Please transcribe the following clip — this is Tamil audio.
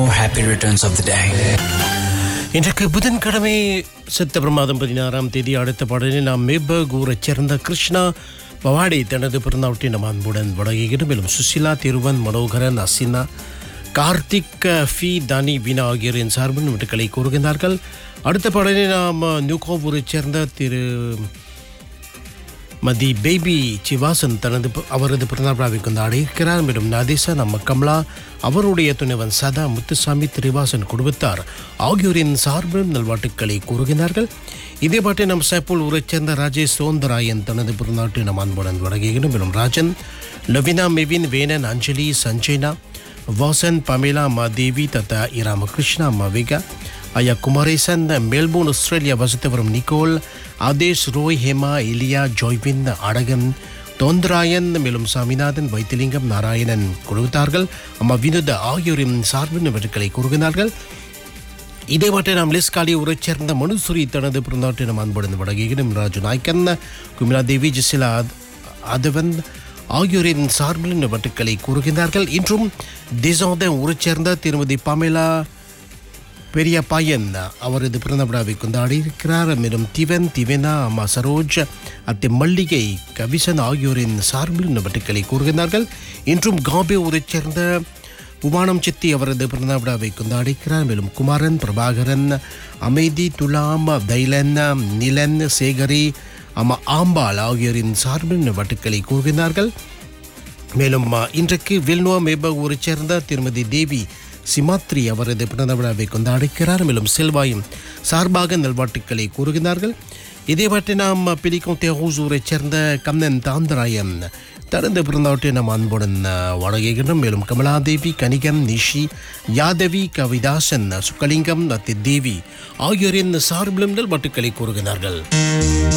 more happy returns of the day. இன்றைக்கு புதன்கிழமை செப்டம்பர் மாதம் பதினாறாம் தேதி அடுத்த பாடலில் நாம் மேபகூரைச் சேர்ந்த கிருஷ்ணா பவாடி தனது பிறந்தவற்றை நம் அன்புடன் வழங்குகிறோம் மேலும் சுசிலா திருவன் மனோகரன் அசினா கார்த்திக் ஃபி தானி வீணா ஆகியோரின் சார்பில் வீட்டுக்களை கூறுகின்றார்கள் அடுத்த பாடலில் நாம் நியூகோவூரைச் சேர்ந்த திரு மதி பேபி சிவாசன் தனது ப- அவரது பிறந்தநாள் விழாவை கொண்டாடியிருக்கிறார் மேலும் நாதேசா நம்ம கமலா அவருடைய துணைவன் சதா முத்துசாமி திரிவாசன் குடும்பத்தார் ஆகியோரின் சார்பில் நல்வாழ்த்துக்களை கூறுகிறார்கள் இதே பாட்டை நம் சேப்பூல் ஊரைச் சேர்ந்த ராஜேஷ் சோந்தராயன் தனது பிறந்தநாட்டை நம் அன்புடன் வழங்குகிறோம் மேலும் ராஜன் லவினா மெவின் வேணன் அஞ்சலி சஞ்சய்னா வாசன் பமேலா அம்மா தேவி தத்தா இராமகிருஷ்ணா அம்மா விகா ஐயா குமாரேசன் மெல்போர்ன் ஆஸ்திரேலியா வசித்து வரும் நிக்கோல் ஆதேஷ் ரோய் ஹேமா இலியா ஜோய்வின் அடகன் தோந்தராயன் மேலும் சாமிநாதன் வைத்திலிங்கம் நாராயணன் குழுவித்தார்கள் அம்மா வினோத ஆகியோரின் சார்பின் விருட்களை கூறுகிறார்கள் இதே மாட்டை நாம் லிஸ்காலி உரைச் சேர்ந்த மனுசுரி தனது பிறந்தாட்டை நம் அன்புடன் வழங்குகிறோம் ராஜு நாய்க்கன் குமிலா தேவி ஜெசிலா அதவன் ஆகியோரின் சார்பில் இந்த வட்டுக்களை கூறுகின்றார்கள் இன்றும் திசோத உரைச் சேர்ந்த திருமதி பமேலா பெரிய பையன் அவரது பிறந்த விழாவை கொண்டாடி இருக்கிறார் மேலும் திவன் திவனா அம்மா சரோஜ் அத்தை மல்லிகை கவிசன் ஆகியோரின் சார்பில் இந்த வட்டுக்களை கூறுகின்றார்கள் இன்றும் காபே ஊரைச் சேர்ந்த உமானம் சித்தி அவரது பிறந்த விழாவை கொண்டாடிக்கிறார் மேலும் குமாரன் பிரபாகரன் அமைதி துலாம் தைலன் நிலன் சேகரி அம்மா ஆம்பாள் ஆகியோரின் சார்பில் இந்த வட்டுக்களை கூறுகின்றார்கள் மேலும் அ, இன்றைக்கு வில்னுவா மேப ஊரைச் சேர்ந்த திருமதி தேவி சிமாத்ரி அவரது பிறந்த விழாவை கொண்டாடுகிறார் மேலும் செல்வாயும் சார்பாக நல்வாழ்த்துக்களை கூறுகிறார்கள் இதேபாட்டை நாம் பிடிக்கும் தேகூஸ் ஊரைச் சேர்ந்த கண்ணன் தாந்தராயன் தனது பிறந்தவற்றை நாம் அன்புடன் அ, வழங்குகின்றோம் மேலும் கமலாதேவி கனிகன் நிஷி யாதவி கவிதாசன் சுக்கலிங்கம் அத்தி தேவி ஆகியோரின் சார்பிலும் நல்வாழ்த்துக்களை கூறுகிறார்கள்